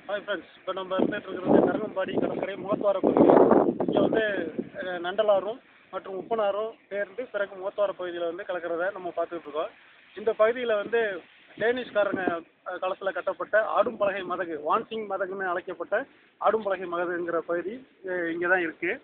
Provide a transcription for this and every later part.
hi friends இப்போ நம்ம இருந்துட்டு இருக்கிறது தரங்கம்பாடி கடற்கரை முகத்துவார பகுதி இங்கே வந்து அஹ், நண்டலாறும் மற்றும் உப்பனாரும் சேர்ந்து பிறகு முகத்துவார பகுதியில் வந்து கலக்கிறத நம்ம பார்த்துட்டு இருக்கோம் இந்த பகுதியில் வந்து டேனிஷ்காரங்க காலத்தில் கட்டப்பட்ட ஆடும் பலகை மதகு வான்சிங் மதகுன்னு அழைக்கப்பட்ட ஆடும் பலகை மதகுங்கிற பகுதி இங்கே தான் இருக்குது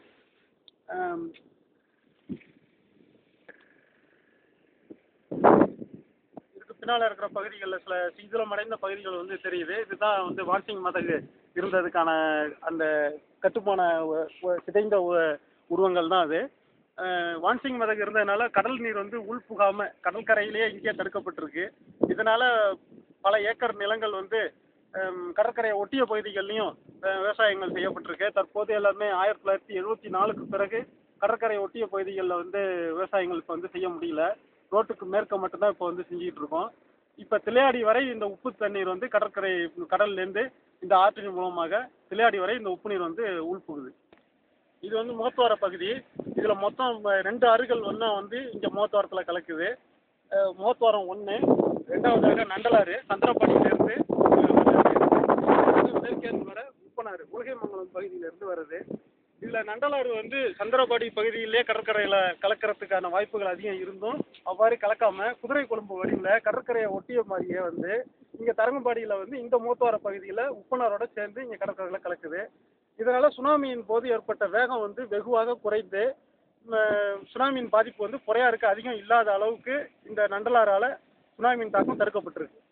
இதுக்கு பின்னால் இருக்கிற பகுதிகளில் சில சிதிலமடைந்த பகுதிகள் வந்து தெரியுது இதுதான் வந்து வான்சிங் மதகு இருந்ததுக்கான அந்த கட்டுமான உ- உ- சிதைந்த உ- உருவங்கள் தான் அது அஹ், வான்சிங் மதகு இருந்ததுனால கடல் நீர் வந்து உள் புகாம கடற்கரையிலேயே இங்கே தடுக்கப்பட்டிருக்கு இதனால பல ஏக்கர் நிலங்கள் வந்து ஹம், கடற்கரையை ஒட்டிய பகுதிகள்லையும் அஹ், விவசாயங்கள் செய்யப்பட்டிருக்கு தற்போது எல்லாமே ஆயிரத்தி தொள்ளாயிரத்தி எழுபத்தி நாலுக்கு பிறகு கடற்கரை ஒட்டிய பகுதிகளில் வந்து விவசாயங்கள் இப்போ வந்து செய்ய முடியல ரோட்டுக்கு மேற்க மட்டும்தான் இப்போ வந்து செஞ்சுக்கிட்டு இருக்கோம் இப்போ திளையாடி வரை இந்த உப்பு தண்ணீர் வந்து கடற்கரை கடல்லேருந்து இந்த ஆற்றின் மூலமாக திளையாடி வரை இந்த உப்பு நீர் வந்து உள்புகுது இது வந்து முகத்துவார பகுதி இதில் மொத்தம் ம- ரெண்டு ஆறுகள் ஒன்றா வந்து இங்கே முகத்துவாரத்தில் கலக்குது அஹ் முகத்துவாரம் ஒன்று ரெண்டாவதாக நண்டலாறு சந்திரபாடியிலேருந்து மேற்கேந்து வர உப்பனாறு உலகைமங்கலம் பகுதியிலேருந்து வருது இதில் நண்டலாறு வந்து சந்திரபாடி பகுதியிலே கடற்கரையில் கலக்கிறதுக்கான வாய்ப்புகள் அதிகம் இருந்தும் அவ்வாறு கலக்காம குதிரை கொழும்பு வடிவில் கடற்கரையை ஒட்டிய மாதிரியே வந்து இங்கே தரங்கம்பாடியில் வந்து இந்த மூத்தவார பகுதியில் உப்பனாரோட சேர்ந்து இங்கே கடற்கரையில் கலக்குது இதனால சுனாமியின் போது ஏற்பட்ட வேகம் வந்து வெகுவாக குறைந்து ம, சுனாமியின் பாதிப்பு வந்து பொறையாருக்கு அதிகம் இல்லாத அளவுக்கு இந்த நண்டலாறால சுனாமியின் தாக்கம் தடுக்கப்பட்டிருக்கு